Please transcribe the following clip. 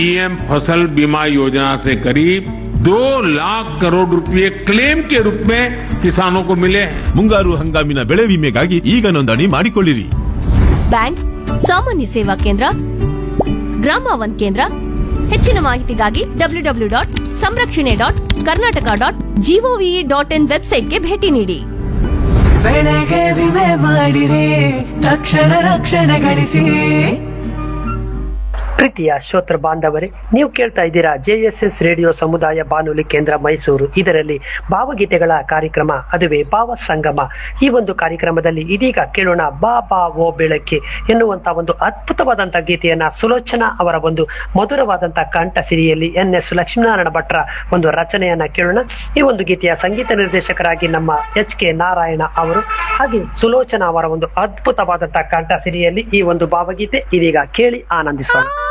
PM फसल बीमा योजना से करीब दो लाख करोड़ रुपए क्लेम के रूप में किसानों को मिले हैं ಮುಂಗಾರು ಹಂಗಾಮಿನ ಬೆಳೆ ವಿಮೆಗಾಗಿ ಈಗ ನೋಂದಣಿ ಮಾಡಿಕೊಳ್ಳಿರಿ ಬ್ಯಾಂಕ್ ಸಾಮಾನ್ಯ ಸೇವಾ ಕೇಂದ್ರ ಗ್ರಾಮ ಒನ್ ಕೇಂದ್ರ ಹೆಚ್ಚಿನ ಮಾಹಿತಿಗಾಗಿ ಡಬ್ಲ್ಯೂ ಡಬ್ಲ್ಯೂ ಡಾಟ್ ಸಂರಕ್ಷಣೆ dot Karnataka dot gov dot in ವೆಬ್ಸೈಟ್ಗೆ ಭೇಟಿ ನೀಡಿ ಬೆಳೆಗೆ ವಿಮೆ ಮಾಡಿರಿ ತಕ್ಷಣ ರಕ್ಷಣೆ ಗಳಿಸಿ ಪ್ರೀತಿಯ ಶ್ರೋತೃ ಬಾಂಧವರೇ ನೀವು ಕೇಳ್ತಾ ಇದ್ದೀರಾ ಜೆಎಸ್ಎಸ್ ರೇಡಿಯೋ ಸಮುದಾಯ ಬಾನುಲಿ ಕೇಂದ್ರ ಮೈಸೂರು ಇದರಲ್ಲಿ ಭಾವಗೀತೆಗಳ ಕಾರ್ಯಕ್ರಮ ಅದುವೇ ಭಾವ ಸಂಗಮ ಈ ಒಂದು ಕಾರ್ಯಕ್ರಮದಲ್ಲಿ ಇದೀಗ ಕೇಳೋಣ ಬಾ ಬಾ ಓ ಬೆಳಕ್ಕೆ ಎನ್ನುವಂತ ಒಂದು ಅದ್ಭುತವಾದಂತ ಗೀತೆಯನ್ನ ಸುಲೋಚನಾ ಅವರ ಒಂದು ಮಧುರವಾದಂತ ಕಂಠ ಸಿರಿಯಲ್ಲಿ ಎನ್ ಎಸ್ ಲಕ್ಷ್ಮೀನಾರಾಯಣ ಭಟ್ರ ಒಂದು ರಚನೆಯನ್ನ ಕೇಳೋಣ ಈ ಒಂದು ಗೀತೆಯ ಸಂಗೀತ ನಿರ್ದೇಶಕರಾಗಿ ನಮ್ಮ ಎಚ್ ಕೆ ನಾರಾಯಣ ಅವರು ಹಾಗೆ ಸುಲೋಚನಾ ಅವರ ಒಂದು ಅದ್ಭುತವಾದಂತ ಕಂಠ ಸಿರಿಯಲ್ಲಿ ಈ ಒಂದು ಭಾವಗೀತೆ ಇದೀಗ ಕೇಳಿ ಆನಂದಿಸೋಣ